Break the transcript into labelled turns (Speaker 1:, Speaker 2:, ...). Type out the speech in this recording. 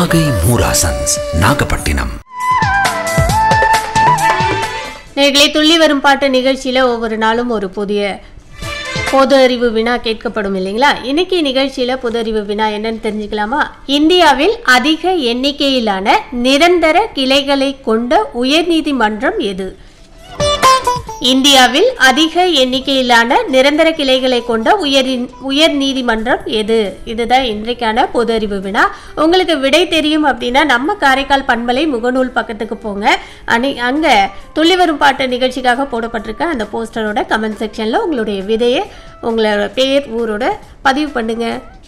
Speaker 1: நாகை மூராசன்ஸ் நாகப்பட்டினம்
Speaker 2: நேர்களை துள்ளி வரும் பாட்டு நிகழ்ச்சியில் ஒவ்வொரு நாளும் ஒரு புதிய பொது அறிவு வினா கேட்கப்படும் இல்லைங்களா இன்னைக்கு நிகழ்ச்சியில் பொது அறிவு வினா என்னன்னு தெரிஞ்சுக்கலாமா இந்தியாவில் அதிக எண்ணிக்கையிலான நிரந்தர கிளைகளை கொண்ட உயர்நீதிமன்றம் எது இந்தியாவில் அதிக எண்ணிக்கையிலான நிரந்தர கிளைகளை கொண்ட உயர் உயர் நீதிமன்றம் எது இதுதான் இன்றைக்கான பொது அறிவு வினா உங்களுக்கு விடை தெரியும் அப்படின்னா நம்ம காரைக்கால் பண்பலை முகநூல் பக்கத்துக்கு போங்க அனி அங்கே துள்ளி வரும் பாட்டு நிகழ்ச்சிக்காக போடப்பட்டிருக்க அந்த போஸ்டரோட கமெண்ட் செக்ஷனில் உங்களுடைய விதையை உங்களோட பேர் ஊரோட பதிவு பண்ணுங்க